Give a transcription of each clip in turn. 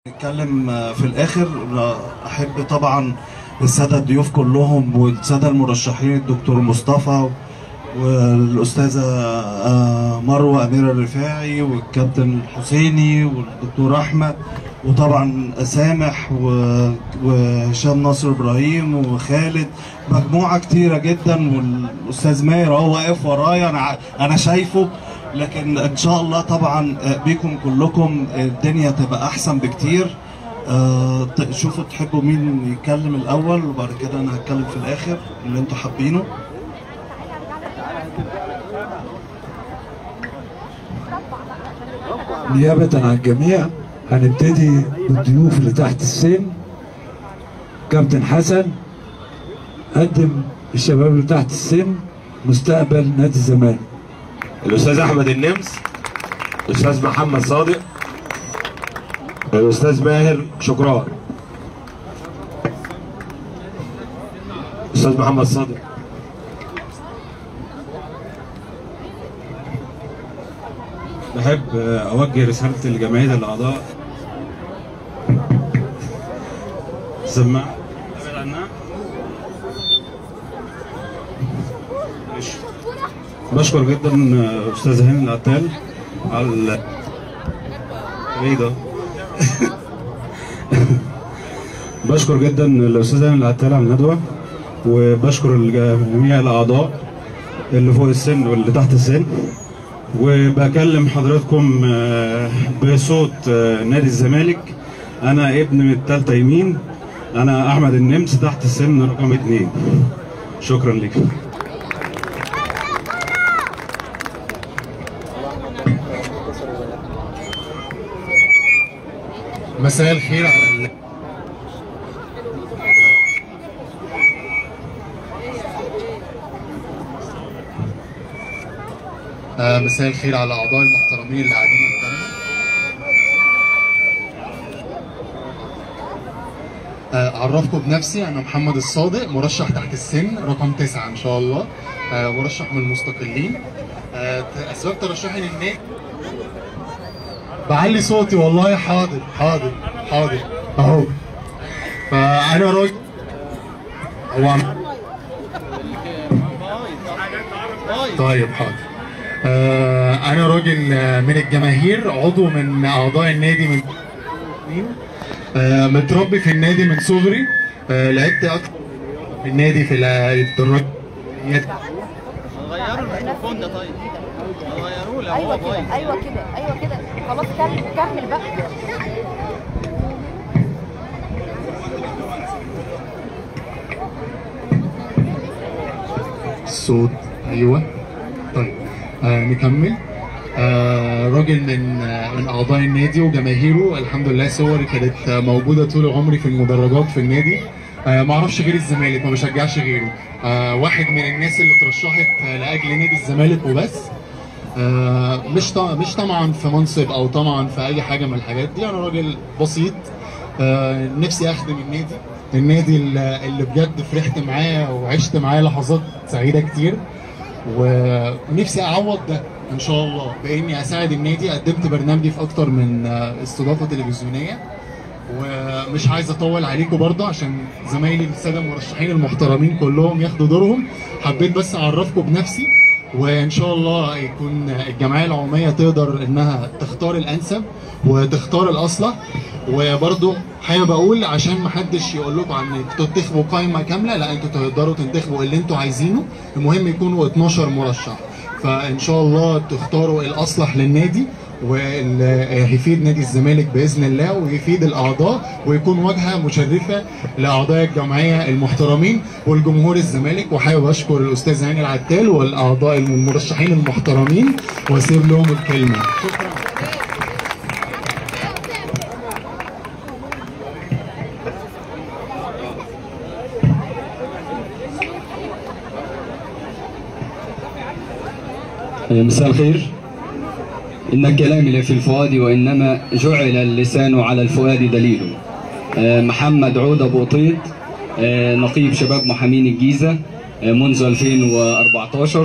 نتكلم في الاخر احب طبعا الساده الضيوف كلهم والساده المرشحين الدكتور مصطفى والاستاذه مروه اميره الرفاعي والكابتن الحسيني والدكتور احمد وطبعا سامح وهشام ناصر ابراهيم وخالد مجموعه كتيره جدا والاستاذ ماهر اهو واقف ورايا انا انا شايفه لكن ان شاء الله طبعا بيكم كلكم الدنيا تبقى احسن بكتير أه شوفوا تحبوا مين يتكلم الاول وبعد كده انا هتكلم في الاخر اللي انتوا حابينه نيابة عن الجميع هنبتدي بالضيوف اللي تحت السن كابتن حسن قدم الشباب اللي تحت السن مستقبل نادي الزمالك الاستاذ احمد النمس الاستاذ محمد صادق الاستاذ ماهر شكران الاستاذ محمد صادق بحب اوجه رسالتي لجمعيه الاعضاء سمع ابعد عنها ماشي بشكر جدا استاذ هاني العتال على ايه ده بشكر جدا الاستاذ هاني العتال على الندوه وبشكر جميع الاعضاء اللي فوق السن واللي تحت السن وبكلم حضراتكم بصوت نادي الزمالك انا ابن من الثالثه يمين انا احمد النمس تحت السن رقم اثنين شكرا لك مساء الخير على ال... آه مساء الخير على الاعضاء المحترمين اللي قاعدين قدامنا آه اعرفكم بنفسي انا محمد الصادق مرشح تحت السن رقم تسعة ان شاء الله آه مرشح من المستقلين آه اسباب ترشحي للنادي بعلي صوتي والله حاضر حاضر حاضر اهو فانا راجل هو عم... طيب حاضر آه انا راجل من الجماهير عضو من اعضاء النادي من آه متربي في النادي من صغري آه لعبت اكتر في النادي في الدراجات غيروا الميكروفون ده طيب غيروه لو ايوه هو بايظ كده ايوه كده ايوه كده خلاص كمل كمل بقى الصوت ايوه طيب آه نكمل آه راجل من آه من اعضاء النادي وجماهيره الحمد لله صوري كانت آه موجوده طول عمري في المدرجات في النادي آه ما اعرفش غير الزمالك ما بشجعش غيره آه واحد من الناس اللي اترشحت آه لاجل نادي الزمالك وبس آه مش طمع مش طمعا في منصب او طمعا في اي حاجه من الحاجات دي انا راجل بسيط آه نفسي اخدم النادي النادي اللي اللي بجد فرحت معاه وعشت معاه لحظات سعيده كتير ونفسي اعوض ده ان شاء الله باني اساعد النادي قدمت برنامجي في اكتر من آه، استضافه تلفزيونيه ومش عايز اطول عليكم برضه عشان زمايلي الساده المرشحين المحترمين كلهم ياخدوا دورهم حبيت بس اعرفكم بنفسي وان شاء الله يكون الجمعيه العموميه تقدر انها تختار الانسب وتختار الاصلح وبرضه حابب اقول عشان ما حدش يقول لكم عن انتوا تنتخبوا قائمه كامله لا انتوا تقدروا تنتخبوا اللي انتوا عايزينه المهم يكونوا 12 مرشح فان شاء الله تختاروا الاصلح للنادي واللي هيفيد نادي الزمالك باذن الله ويفيد الاعضاء ويكون واجهه مشرفه لاعضاء الجمعيه المحترمين والجمهور الزمالك وحابب اشكر الاستاذ هاني العتال والاعضاء المرشحين المحترمين واسيب لهم الكلمه شكرا مساء الخير إن الكلام لفي الفؤاد وإنما جعل اللسان على الفؤاد دليل آه، محمد عودة بوطيط آه، نقيب شباب محامين الجيزة آه، منذ 2014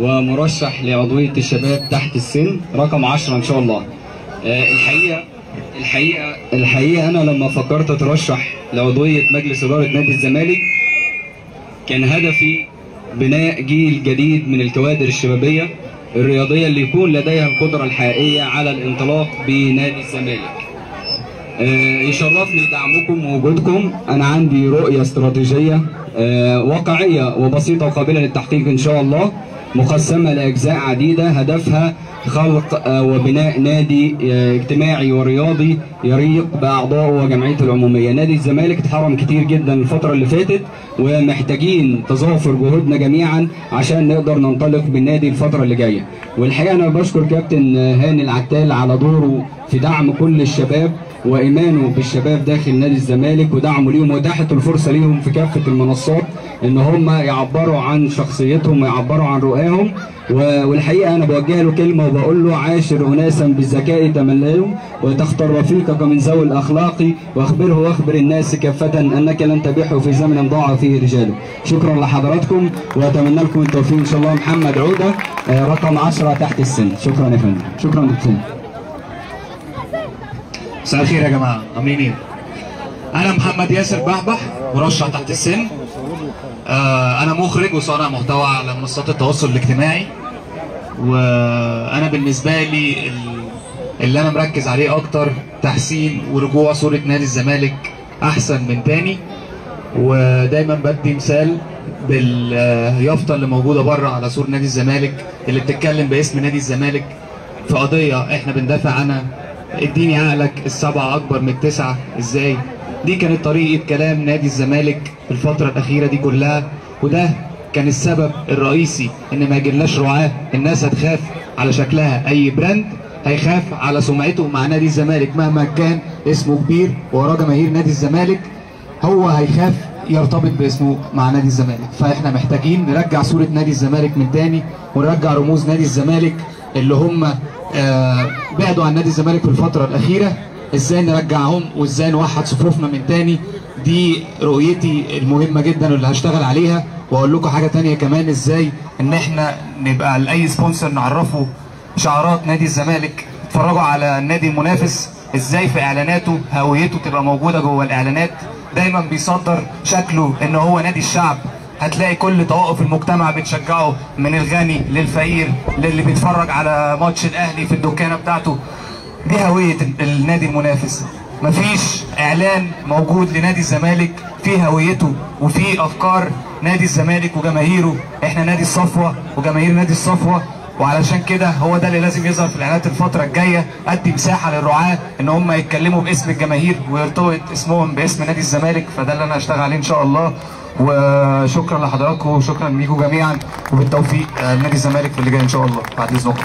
ومرشح لعضوية الشباب تحت السن رقم 10 إن شاء الله آه، الحقيقة الحقيقة الحقيقة أنا لما فكرت أترشح لعضوية مجلس إدارة نادي الزمالك كان هدفي بناء جيل جديد من الكوادر الشبابية الرياضية اللي يكون لديها القدرة الحقيقية على الانطلاق بنادي الزمالك. آه، يشرفني دعمكم ووجودكم أنا عندي رؤية استراتيجية آه، واقعية وبسيطة وقابلة للتحقيق إن شاء الله مقسمة لأجزاء عديدة هدفها خلق آه، وبناء نادي آه، اجتماعي ورياضي يليق بأعضائه وجمعيته العمومية نادي الزمالك اتحرم كتير جدا الفترة اللي فاتت ومحتاجين تظافر جهودنا جميعا عشان نقدر ننطلق بالنادي الفترة اللي جاية والحقيقة أنا بشكر كابتن هاني العتال على دوره في دعم كل الشباب وايمانه بالشباب داخل نادي الزمالك ودعمه ليهم واتاحت الفرصه ليهم في كافه المنصات ان هم يعبروا عن شخصيتهم ويعبروا عن رؤاهم و- والحقيقه انا بوجه له كلمه وبقول له عاشر اناسا بالذكاء تملهم وتختر رفيقك من ذوي الاخلاق واخبره واخبر الناس كافه انك لن تبيحه في زمن ضاع فيه رجاله شكرا لحضراتكم واتمنى لكم التوفيق ان شاء الله محمد عوده آه، رقم 10 تحت السن شكرا يا فندم شكرا دكتور مساء الخير يا جماعه عاملين ايه؟ انا محمد ياسر بحبح مرشح تحت السن آه انا مخرج وصانع محتوى على منصات التواصل الاجتماعي وانا بالنسبه لي ال- اللي انا مركز عليه اكتر تحسين ورجوع صوره نادي الزمالك احسن من تاني ودايما بدي مثال باليافطه اللي موجوده بره على سور نادي الزمالك اللي بتتكلم باسم نادي الزمالك في قضيه احنا بندافع عنها اديني عقلك السبعه اكبر من التسعه ازاي دي كانت طريقه كلام نادي الزمالك في الفتره الاخيره دي كلها وده كان السبب الرئيسي ان ما يجيلناش رعاه الناس هتخاف على شكلها اي براند هيخاف على سمعته مع نادي الزمالك مهما كان اسمه كبير وراه جماهير نادي الزمالك هو هيخاف يرتبط باسمه مع نادي الزمالك فاحنا محتاجين نرجع صورة نادي الزمالك من تاني ونرجع رموز نادي الزمالك اللي هم آه بعدوا عن نادي الزمالك في الفترة الأخيرة ازاي نرجعهم وازاي نوحد صفوفنا من تاني دي رؤيتي المهمة جدا واللي هشتغل عليها واقول لكم حاجة تانية كمان ازاي ان احنا نبقى لاي سبونسر نعرفه شعارات نادي الزمالك اتفرجوا على النادي المنافس ازاي في اعلاناته هويته تبقى موجوده جوه الاعلانات دايما بيصدر شكله ان هو نادي الشعب هتلاقي كل طوائف المجتمع بتشجعه من الغني للفقير للي بيتفرج على ماتش الاهلي في الدكانه بتاعته دي هويه النادي المنافس مفيش اعلان موجود لنادي الزمالك فيه هويته وفيه افكار نادي الزمالك وجماهيره احنا نادي الصفوه وجماهير نادي الصفوه وعلشان كده هو ده اللي لازم يظهر في الاعلانات الفتره الجايه ادي مساحه للرعاه ان هم يتكلموا باسم الجماهير ويرتبط اسمهم باسم نادي الزمالك فده اللي انا هشتغل عليه ان شاء الله وشكرا لحضراتكم وشكرا ليكم جميعا وبالتوفيق آه، لنادي الزمالك في اللي جاي ان شاء الله بعد اذنكم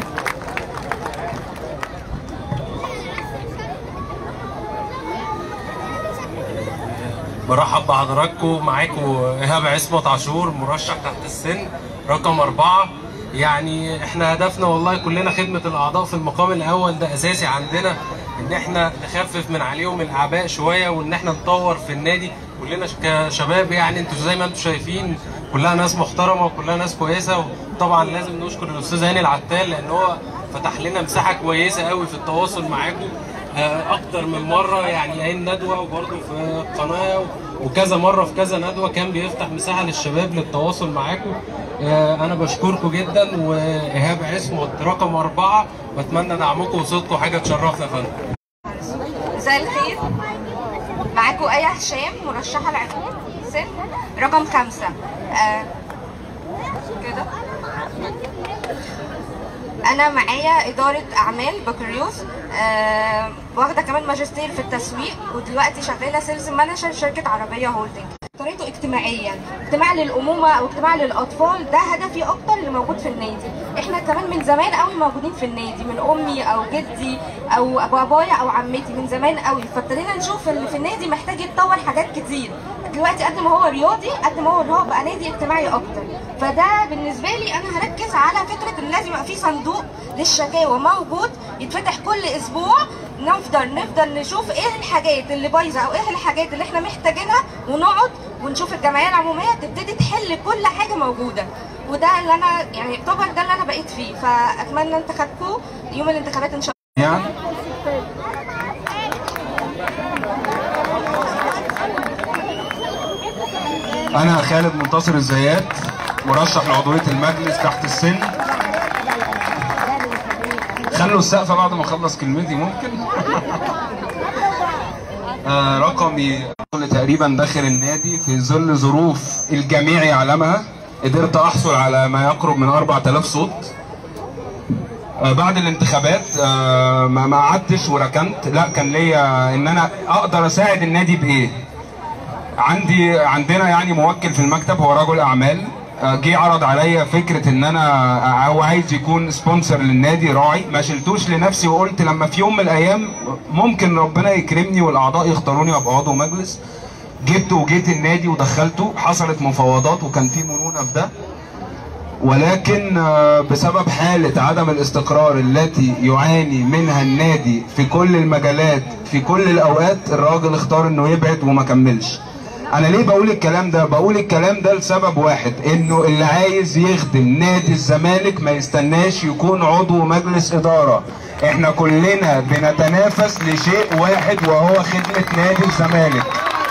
برحب بحضراتكم معاكم ايهاب عصمت عاشور مرشح تحت السن رقم أربعة يعني احنا هدفنا والله كلنا خدمة الأعضاء في المقام الأول ده أساسي عندنا إن احنا نخفف من عليهم الأعباء شوية وإن احنا نطور في النادي كلنا ش- كشباب يعني انتوا زي ما انتوا شايفين كلها ناس محترمة وكلها ناس كويسة وطبعا لازم نشكر الأستاذ هاني العتال لأن هو فتح لنا مساحة كويسة قوي في التواصل معاكم آه، اكتر من مره يعني عين ندوه وبرضه في قناه وكذا مره في كذا ندوه كان بيفتح مساحه للشباب للتواصل معاكم آه، انا بشكركم جدا وايهاب عصمت رقم اربعه واتمنى دعمكم وصوتكم حاجه تشرفنا يا فندم مساء الخير معاكم آية هشام مرشحة لعقوب سن رقم خمسة آه كده أنا معايا إدارة أعمال بكالوريوس آه واخدة كمان ماجستير في التسويق ودلوقتي شغالة سيلز مانجر شركة عربية هولدنج طريقته اجتماعيا اجتماع للأمومة أو اجتماع للأطفال ده هدفي أكتر اللي موجود في النادي احنا كمان من زمان قوي موجودين في النادي من أمي أو جدي أو بابايا أو عمتي من زمان قوي فابتدينا نشوف اللي في النادي محتاج يتطور حاجات كتير دلوقتي قد ما هو رياضي قد ما هو إن هو بقى نادي اجتماعي اكتر فده بالنسبه لي انا هركز على فكره ان لازم يبقى في صندوق للشكاوى موجود يتفتح كل اسبوع نفضل نفضل نشوف ايه الحاجات اللي بايظه او ايه الحاجات اللي احنا محتاجينها ونقعد ونشوف الجمعيه العموميه تبتدي تحل كل حاجه موجوده وده اللي انا يعني يعتبر ده اللي انا بقيت فيه فاتمنى انتخابكم يوم الانتخابات ان شاء الله يعني انا خالد منتصر الزيات مرشح لعضويه المجلس تحت السن خلوا السقف بعد ما اخلص كلمتي ممكن آه رقمي تقريبا داخل النادي في ظل ظروف الجميع يعلمها قدرت احصل على ما يقرب من 4000 صوت آه بعد الانتخابات آه ما ما قعدتش وركنت لا كان ليا ان انا اقدر اساعد النادي بايه عندي عندنا يعني موكل في المكتب هو رجل اعمال آه، جه عرض عليا فكره ان انا هو عايز يكون سبونسر للنادي راعي ما شلتوش لنفسي وقلت لما في يوم من الايام ممكن ربنا يكرمني والاعضاء يختاروني ابقى عضو مجلس جبته وجيت النادي ودخلته حصلت مفاوضات وكان في مرونه في ده ولكن آه، بسبب حالة عدم الاستقرار التي يعاني منها النادي في كل المجالات في كل الأوقات الراجل اختار إنه يبعد وما كملش. أنا ليه بقول الكلام ده؟ بقول الكلام ده لسبب واحد إنه اللي عايز يخدم نادي الزمالك ما يستناش يكون عضو مجلس إدارة. إحنا كلنا بنتنافس لشيء واحد وهو خدمة نادي الزمالك.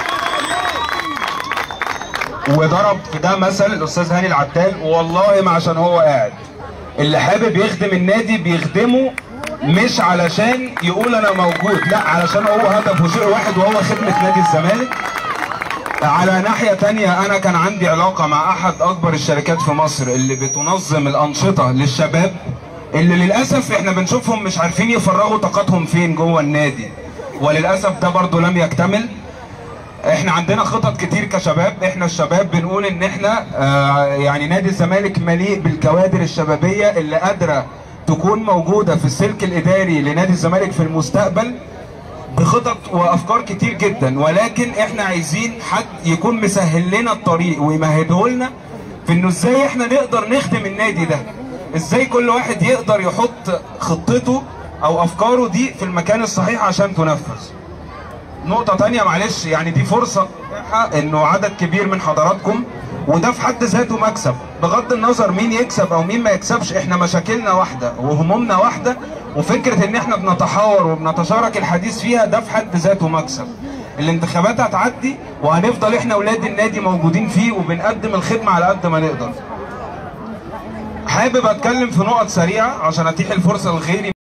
وضرب في ده مثل الاستاذ هاني العتال والله ما عشان هو قاعد اللي حابب يخدم النادي بيخدمه مش علشان يقول انا موجود لا علشان هو هدفه شيء واحد وهو خدمه نادي الزمالك على ناحية تانية أنا كان عندي علاقة مع أحد أكبر الشركات في مصر اللي بتنظم الأنشطة للشباب اللي للأسف إحنا بنشوفهم مش عارفين يفرغوا طاقتهم فين جوه النادي وللأسف ده برضو لم يكتمل احنا عندنا خطط كتير كشباب احنا الشباب بنقول ان احنا آه يعني نادي الزمالك مليء بالكوادر الشبابيه اللي قادره تكون موجوده في السلك الاداري لنادي الزمالك في المستقبل بخطط وافكار كتير جدا ولكن احنا عايزين حد يكون مسهل لنا الطريق ويمهده لنا في انه ازاي احنا نقدر نخدم النادي ده ازاي كل واحد يقدر يحط خطته او افكاره دي في المكان الصحيح عشان تنفذ نقطة تانية معلش يعني دي فرصة انه عدد كبير من حضراتكم وده في حد ذاته مكسب بغض النظر مين يكسب او مين ما يكسبش احنا مشاكلنا واحدة وهمومنا واحدة وفكرة ان احنا بنتحاور وبنتشارك الحديث فيها ده في حد ذاته مكسب الانتخابات هتعدي وهنفضل احنا ولاد النادي موجودين فيه وبنقدم الخدمة على قد ما نقدر حابب اتكلم في نقط سريعة عشان اتيح الفرصة لغيري